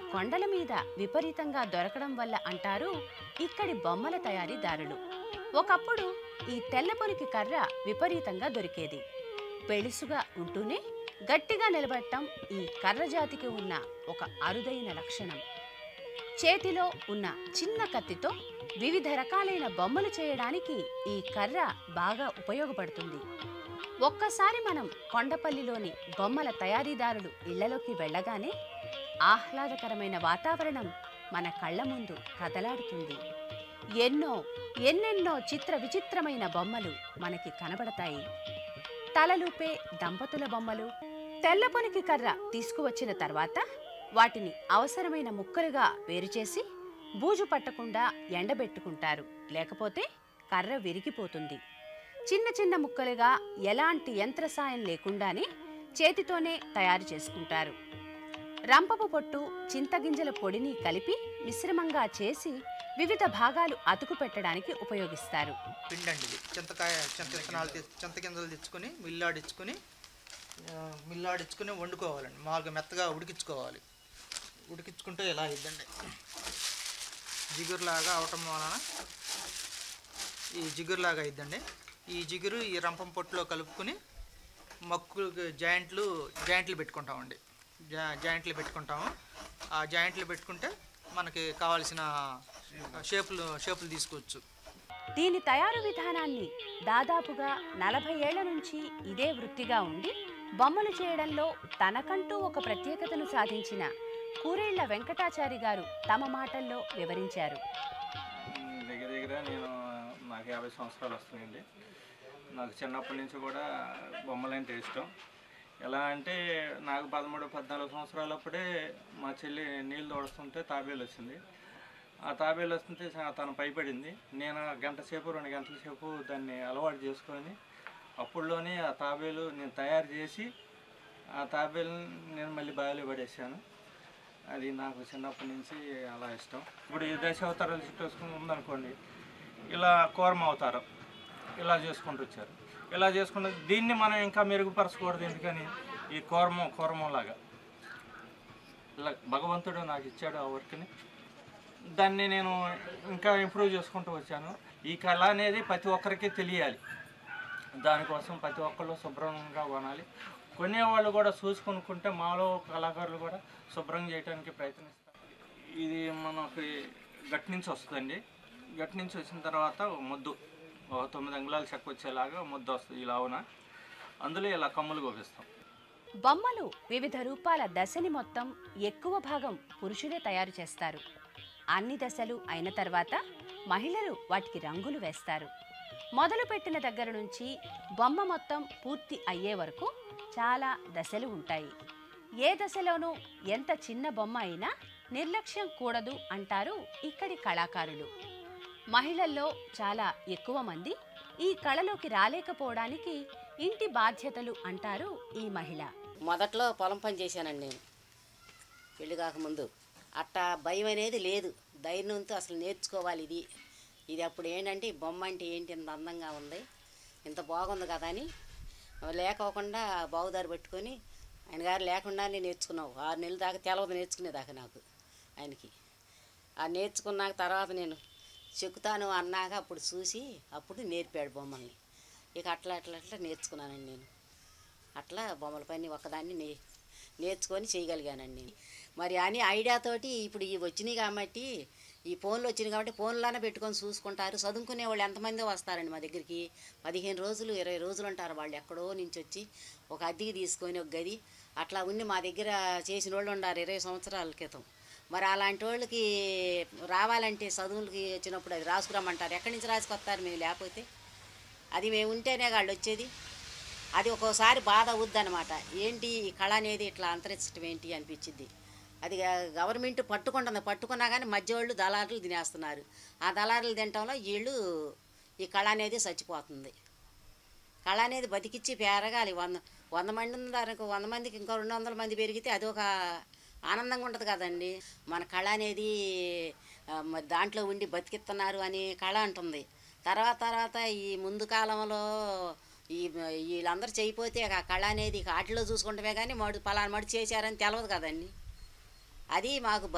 కొండల మీద విపరీతంగా దొరకడం వల్ల అంటారు ఇక్కడి బొమ్మల తయారీదారులు ఒకప్పుడు ఈ తెల్లపొనికి కర్ర విపరీతంగా దొరికేది పెళుసుగా ఉంటూనే గట్టిగా నిలబడటం ఈ కర్ర జాతికి ఉన్న ఒక అరుదైన లక్షణం చేతిలో ఉన్న చిన్న కత్తితో వివిధ రకాలైన బొమ్మలు చేయడానికి ఈ కర్ర బాగా ఉపయోగపడుతుంది ఒక్కసారి మనం కొండపల్లిలోని బొమ్మల తయారీదారులు ఇళ్లలోకి వెళ్ళగానే ఆహ్లాదకరమైన వాతావరణం మన కళ్ళ ముందు కదలాడుతుంది ఎన్నో ఎన్నెన్నో చిత్ర విచిత్రమైన బొమ్మలు మనకి కనబడతాయి తలలూపే దంపతుల బొమ్మలు తెల్లపొనికి కర్ర తీసుకువచ్చిన తర్వాత వాటిని అవసరమైన ముక్కలుగా వేరుచేసి బూజు పట్టకుండా ఎండబెట్టుకుంటారు లేకపోతే కర్ర విరిగిపోతుంది చిన్న చిన్న ముక్కలుగా ఎలాంటి యంత్ర సాయం లేకుండానే చేతితోనే తయారు చేసుకుంటారు రంపపు పొట్టు చింతగింజల పొడిని కలిపి మిశ్రమంగా చేసి వివిధ భాగాలు అతుకు పెట్టడానికి ఉపయోగిస్తారు పిండి అండి ఇది చింతకాయ చింత విత్తనాలు తె- చింత గింజలు తెచ్చుకొని మిల్లాడించుకొని ఆ, మిల్లాడించుకొని వండుకోవాలండి మామూలుగా మెత్తగా ఉడికించుకోవాలి ఉడికించుకుంటే ఇలా ఇద్దండి జిగురులాగా అవటం వలన ఈ జిగురులాగా ఇద్దండి ఈ జిగురు ఈ రంపం పొట్టులో కలుపుకొని మక్కు జాయింట్లు జాయింట్లు పెట్టుకుంటామండి జా జాయింట్లు పెట్టుకుంటాము ఆ జాయింట్లు పెట్టుకుంటే మనకి కావాల్సిన షేపులు షేపులు తీసుకోవచ్చు దీని తయారు విధానాన్ని దాదాపుగా నలభై ఏళ్ల నుంచి ఇదే వృత్తిగా ఉండి బొమ్మలు చేయడంలో తనకంటూ ఒక ప్రత్యేకతను సాధించిన కూరేళ్ల వెంకటాచారి గారు తమ మాటల్లో వివరించారు మ్, దగ్గర దగ్గర నేను నాకు యాభై సంవత్సరాలు వస్తున్నాయండి నాకు చిన్నప్పటి నుంచి కూడా బొమ్మలంటే ఇష్టం ఎలా అంటే నాకు పదమూడు పద్నాలుగు సంవత్సరాలప్పుడే మా చెల్లి నీళ్ళు తోడుస్తుంటే తాబేలు వచ్చింది ఆ తాబేలు వస్తుంటే చా- తను భయపడింది నేను గంట సేపు రెండు గంటల సేపు దాన్ని అలవాటు చేసుకొని అప్పుడులోనే ఆ తాబేలు నేను తయారు చేసి ఆ తాబేలు నేను మళ్ళీ బావిలో పడేసాను అది నాకు చిన్నప్పటి నుంచి అలా ఇష్టం ఇప్పుడు ఈ దశావతారాలు చుట్టేసుకుని ఉందనుకోండి ఇలా కూరమ అవతారం ఇలా చేసుకుంటూ వచ్చారు ఇలా చేసుకుంటూ దీన్ని మనం ఇంకా మెరుగుపరచకూడదు ఎందుకని ఈ కూరమం కూరమం లాగా ఇలా భగవంతుడు నాకు ఇచ్చాడు ఆ వర్క్ని దాన్ని నేను ఇంకా ఇంప్రూవ్ చేసుకుంటూ వచ్చాను ఈ కళ అనేది ప్రతి ఒక్కరికి తెలియాలి దానికోసం ప్రతి ఒక్కళ్ళు శుభ్రంగా కొనాలి కొనేవాళ్ళు కూడా చూసి కొనుక్కుంటే మాలో కళాకారులు కూడా శుభ్రం చేయడానికి ప్రయత్నిస్తారు ఇది మనకి గట్టి నుంచి వస్తుందండి గట్టి నుంచి వచ్చిన తర్వాత ఒక ముద్దు ఒక తొమ్మిది అంగుళాల చెక్క వచ్చేలాగా ముద్ద వస్తుంది ఇలావున అందులో ఇలా కమ్ములు గోపిస్తాం బొమ్మలు వివిధ రూపాల దశని మొత్తం ఎక్కువ భాగం పురుషులే తయారు చేస్తారు అన్ని దశలు అయిన తర్వాత మహిళలు వాటికి రంగులు వేస్తారు మొదలు పెట్టిన దగ్గర నుంచి బొమ్మ మొత్తం పూర్తి అయ్యే వరకు చాలా దశలు ఉంటాయి ఏ దశలోనూ ఎంత చిన్న బొమ్మ అయినా నిర్లక్ష్యం కూడదు అంటారు ఇక్కడి కళాకారులు మహిళల్లో చాలా ఎక్కువ మంది ఈ కళలోకి రాలేకపోవడానికి ఇంటి బాధ్యతలు అంటారు ఈ మహిళ మొదట్లో పొలం పని చేశానండి నేను పెళ్లి కాకముందు అట్టా భయం అనేది లేదు ధైర్యంతో అసలు నేర్చుకోవాలి ఇది ఇది అప్పుడు ఏంటంటే ఈ బొమ్మ అంటే ఏంటి ఇంత అందంగా ఉంది ఇంత బాగుంది కదా అని లేకోకుండా బావుదారి పెట్టుకొని ఆయన గారు లేకుండానే నేర్చుకున్నావు ఆరు నెలల దాకా తెలవదు నేర్చుకునేదాకా నాకు ఆయనకి ఆ నేర్చుకున్నాక తర్వాత నేను చెక్కుతాను అన్నాక అప్పుడు చూసి అప్పుడు నేర్పాడు బొమ్మల్ని ఇక అట్లా అట్లా అట్లా నేర్చుకున్నానండి నేను అట్లా బొమ్మల పని ఒకదాన్ని నే నేర్చుకొని చేయగలిగానండి మరి అని ఐడియాతోటి ఇప్పుడు ఇవి వచ్చినాయి కాబట్టి ఈ ఫోన్లు వచ్చినాయి కాబట్టి ఫోన్లోనే పెట్టుకొని చూసుకుంటారు చదువుకునే వాళ్ళు ఎంతమంది వస్తారండి మా దగ్గరికి పదిహేను రోజులు ఇరవై రోజులు ఉంటారు వాళ్ళు ఎక్కడో నుంచి వచ్చి ఒక అద్దెకి తీసుకొని ఒక గది అట్లా ఉండి మా దగ్గర చేసిన వాళ్ళు ఉన్నారు ఇరవై సంవత్సరాల క్రితం మరి అలాంటి వాళ్ళకి రావాలంటే చదువులకి వచ్చినప్పుడు అది రాసుకురమ్మంటారు ఎక్కడి నుంచి రాసుకొస్తారు మేము లేకపోతే అది మేము ఉంటేనే వాళ్ళు వచ్చేది అది ఒక్కోసారి బాధ అవుద్దనమాట ఏంటి ఈ కళ అనేది ఇట్లా అంతరించడం ఏంటి అనిపించింది అది గ- గవర్నమెంట్ పట్టుకుంటుంది పట్టుకున్నా కానీ మధ్య వాళ్ళు దళారులు తినేస్తున్నారు ఆ దళారులు తినటంలో వీళ్ళు ఈ కళ అనేది చచ్చిపోతుంది కళ అనేది బతికిచ్చి పెరగాలి వంద వంద మంది ఉన్నారు వంద మందికి ఇంకో రెండు వందల మంది పెరిగితే అది ఒక ఆనందంగా ఉంటుంది కదండి మన కళ అనేది ఆ, మరి దాంట్లో ఉండి బతికిస్తున్నారు అని కళ అంటుంది తర్వాత తర్వాత ఈ ముందు కాలంలో ఈ వీళ్ళందరూ చేయిపోతే ఆ కళ అనేది వాటిలో చూసుకుంటమే కానీ మడు పలానా మడు చేశారని తెలియదు కదండి అది మాకు